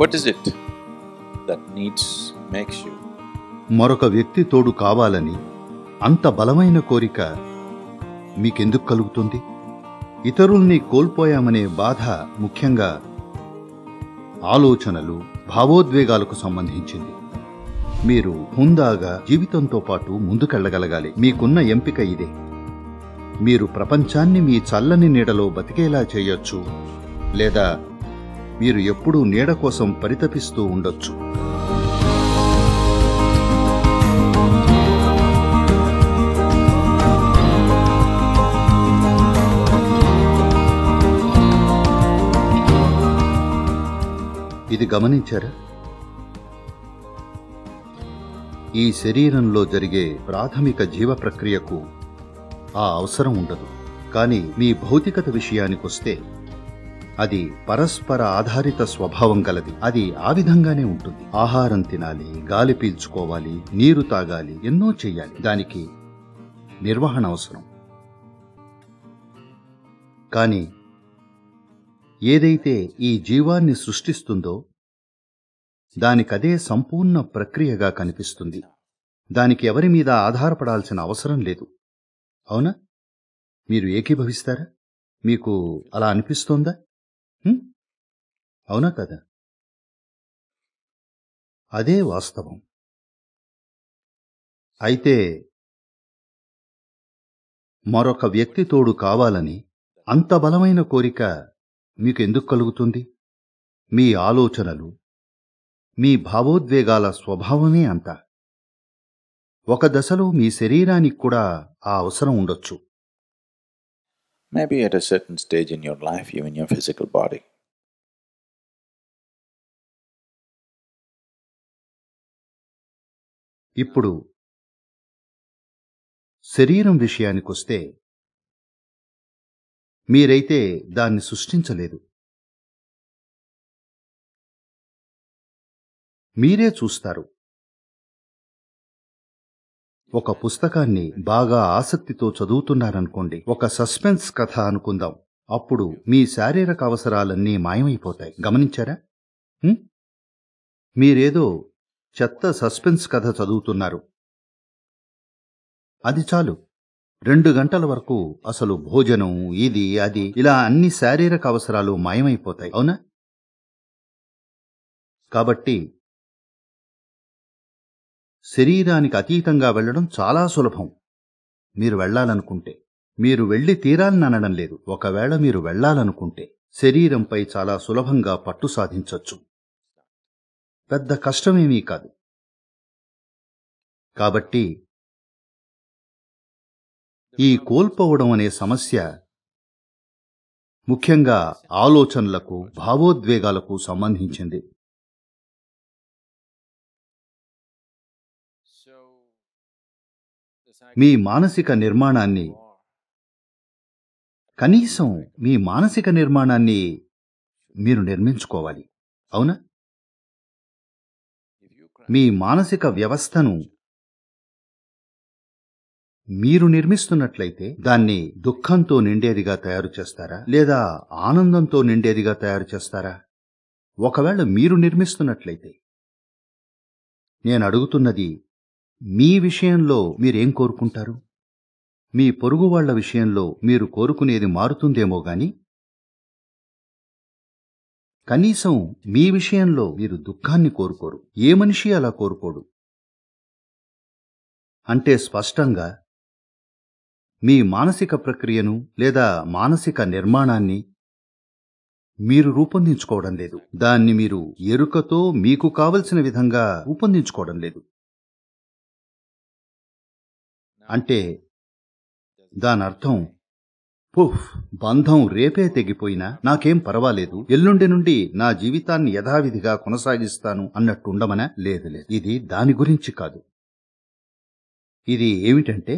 What is it that needs, makes you? మరొక వ్యక్తి తోడు కావాలని అంత బలమైన కోరిక మీకెందుకు కలుగుతుంది ఇతరుల్ని కోల్పోయామనే బాధ ముఖ్యంగా ఆలోచనలు భావోద్వేగాలకు సంబంధించింది మీరు హుందాగా జీవితంతో పాటు ముందుకెళ్లగలగాలి మీకున్న ఎంపిక ఇదే మీరు ప్రపంచాన్ని మీ చల్లని నీడలో బతికేలా చేయొచ్చు లేదా మీరు ఎప్పుడూ నీడ కోసం పరితపిస్తూ ఉండొచ్చు ఇది గమనించారా ఈ శరీరంలో జరిగే ప్రాథమిక జీవ ప్రక్రియకు ఆ అవసరం ఉండదు కానీ మీ భౌతికత విషయానికొస్తే అది పరస్పర ఆధారిత స్వభావం గలది అది ఆ విధంగానే ఉంటుంది ఆహారం తినాలి గాలి పీల్చుకోవాలి నీరు తాగాలి ఎన్నో చెయ్యాలి దానికి నిర్వహణ అవసరం కానీ ఏదైతే ఈ జీవాన్ని సృష్టిస్తుందో దానికదే సంపూర్ణ ప్రక్రియగా కనిపిస్తుంది దానికి ఎవరి మీద ఆధారపడాల్సిన అవసరం లేదు అవునా మీరు ఏకీభవిస్తారా మీకు అలా అనిపిస్తోందా హ్మ్? అవునా కదా అదే వాస్తవం అయితే మరొక వ్యక్తి తోడు కావాలని అంత బలమైన కోరిక మీకు ఎందుకు కలుగుతుంది మీ ఆలోచనలు మీ భావోద్వేగాల స్వభావమే అంత ఒక దశలో మీ శరీరానికి కూడా ఆ అవసరం ఉండొచ్చు Maybe at a certain stage in your life, even your physical body. ఇప్పుడు శరీరం విషయానికొస్తే మీరైతే దాన్ని సృష్టించలేదు మీరే చూస్తారు ఒక పుస్తకాన్ని బాగా ఆసక్తితో చదువుతున్నారనుకోండి ఒక సస్పెన్స్ కథ అనుకుందాం అప్పుడు మీ శారీరక అవసరాలన్నీ మాయమైపోతాయి గమనించారా హ్మ్? మీరేదో చెత్త సస్పెన్స్ కథ చదువుతున్నారు అది చాలు రెండు గంటల వరకు అసలు భోజనం ఇది అది ఇలా అన్ని శారీరక అవసరాలు మాయమైపోతాయి అవునా కాబట్టి శరీరానికి అతీతంగా వెళ్ళడం చాలా సులభం మీరు వెళ్ళాలనుకుంటే మీరు వెళ్ళి తీరాలని అనడం లేదు ఒకవేళ మీరు వెళ్ళాలనుకుంటే శరీరంపై చాలా సులభంగా పట్టు సాధించొచ్చు పెద్ద కష్టమేమీ కాదు కాబట్టి ఈ కోల్పోవడం అనే సమస్య ముఖ్యంగా ఆలోచనలకు భావోద్వేగాలకు సంబంధించింది మీ మానసిక నిర్మాణాన్ని కనీసం మీ మానసిక నిర్మాణాన్ని మీరు నిర్మించుకోవాలి అవునా మీ మానసిక వ్యవస్థను మీరు నిర్మిస్తున్నట్లయితే దాన్ని దుఃఖంతో నిండేదిగా తయారు చేస్తారా లేదా ఆనందంతో నిండేదిగా తయారు చేస్తారా ఒకవేళ మీరు నిర్మిస్తున్నట్లయితే నేను అడుగుతున్నది మీ విషయంలో మీరేం కోరుకుంటారు మీ పొరుగు వాళ్ల విషయంలో మీరు కోరుకునేది మారుతుందేమో గాని కనీసం మీ విషయంలో మీరు దుఃఖాన్ని కోరుకోరు ఏ మనిషి అలా కోరుకోడు అంటే స్పష్టంగా మీ మానసిక ప్రక్రియను లేదా మానసిక నిర్మాణాన్ని మీరు రూపొందించుకోవడం లేదు దాన్ని మీరు ఎరుకతో మీకు కావలసిన విధంగా రూపొందించుకోవడం లేదు అంటే దానర్థం పుఫ్ బంధం రేపే తెగిపోయినా నాకేం పర్వాలేదు ఎల్లుండి నుండి నా జీవితాన్ని యథావిధిగా కొనసాగిస్తాను అన్నట్టుండమనా లేదు లేదు ఇది దాని గురించి కాదు ఇది ఏమిటంటే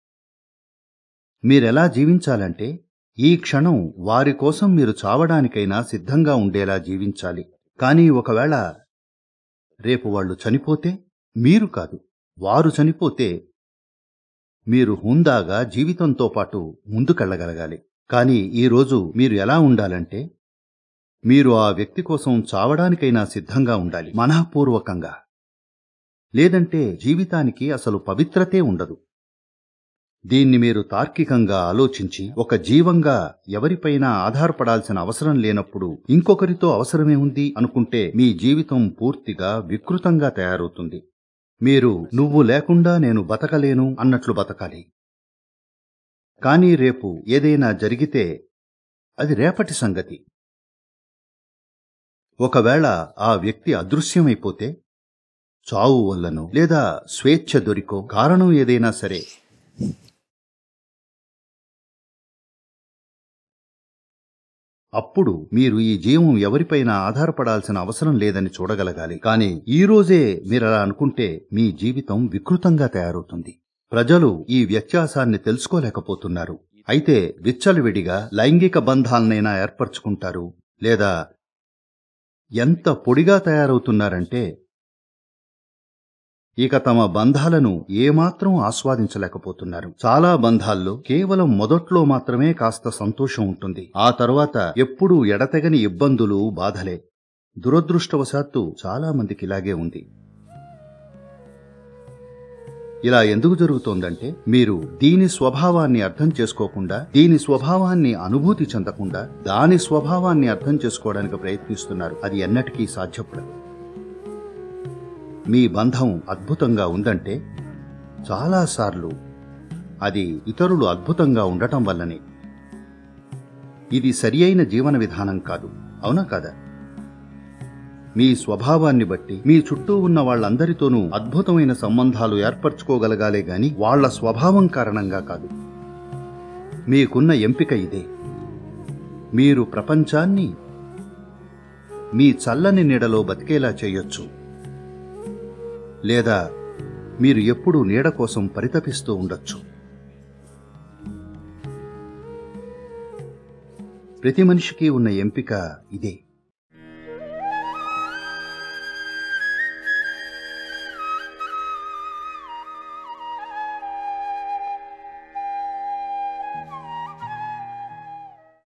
మీరెలా జీవించాలంటే ఈ క్షణం వారి కోసం మీరు చావడానికైనా సిద్ధంగా ఉండేలా జీవించాలి కానీ ఒకవేళ రేపు వాళ్ళు చనిపోతే మీరు కాదు వారు చనిపోతే మీరు హుందాగా జీవితంతో పాటు ముందుకెళ్లగలగాలి కానీ ఈరోజు మీరు ఎలా ఉండాలంటే మీరు ఆ వ్యక్తి కోసం చావడానికైనా సిద్ధంగా ఉండాలి మనఃపూర్వకంగా లేదంటే జీవితానికి అసలు పవిత్రతే ఉండదు దీన్ని మీరు తార్కికంగా ఆలోచించి ఒక జీవంగా ఎవరిపైనా ఆధారపడాల్సిన అవసరం లేనప్పుడు ఇంకొకరితో అవసరమే ఉంది అనుకుంటే మీ జీవితం పూర్తిగా వికృతంగా తయారవుతుంది మీరు నువ్వు లేకుండా నేను బతకలేను అన్నట్లు బతకాలి కానీ రేపు ఏదైనా జరిగితే అది రేపటి సంగతి ఒకవేళ ఆ వ్యక్తి అదృశ్యమైపోతే చావు వల్లనో లేదా స్వేచ్ఛ దొరికో కారణం ఏదైనా సరే అప్పుడు మీరు ఈ జీవం ఎవరిపైనా ఆధారపడాల్సిన అవసరం లేదని చూడగలగాలి కానీ ఈ రోజే మీరలా అనుకుంటే మీ జీవితం వికృతంగా తయారవుతుంది ప్రజలు ఈ వ్యత్యాసాన్ని తెలుసుకోలేకపోతున్నారు అయితే విచ్చలవిడిగా లైంగిక బంధాలనైనా ఏర్పరచుకుంటారు లేదా ఎంత పొడిగా తయారవుతున్నారంటే ఇక తమ బంధాలను ఏమాత్రం ఆస్వాదించలేకపోతున్నారు చాలా బంధాల్లో కేవలం మొదట్లో మాత్రమే కాస్త సంతోషం ఉంటుంది ఆ తర్వాత ఎప్పుడూ ఎడతెగని ఇబ్బందులు బాధలే దురదృష్టవశాత్తు చాలా మందికి ఇలాగే ఉంది ఇలా ఎందుకు జరుగుతోందంటే మీరు దీని స్వభావాన్ని అర్థం చేసుకోకుండా దీని స్వభావాన్ని అనుభూతి చెందకుండా దాని స్వభావాన్ని అర్థం చేసుకోవడానికి ప్రయత్నిస్తున్నారు అది ఎన్నటికీ సాధ్యపడదు మీ బంధం అద్భుతంగా ఉందంటే చాలాసార్లు అది ఇతరులు అద్భుతంగా ఉండటం వల్లనే ఇది సరి అయిన జీవన విధానం కాదు అవునా కాదా మీ స్వభావాన్ని బట్టి మీ చుట్టూ ఉన్న వాళ్ళందరితోనూ అద్భుతమైన సంబంధాలు ఏర్పరచుకోగలగాలే గాని వాళ్ళ స్వభావం కారణంగా కాదు మీకున్న ఎంపిక ఇదే మీరు ప్రపంచాన్ని మీ చల్లని నీడలో బతికేలా చేయొచ్చు లేదా మీరు ఎప్పుడూ నీడ కోసం పరితపిస్తూ ఉండొచ్చు ప్రతి మనిషికి ఉన్న ఎంపిక ఇదే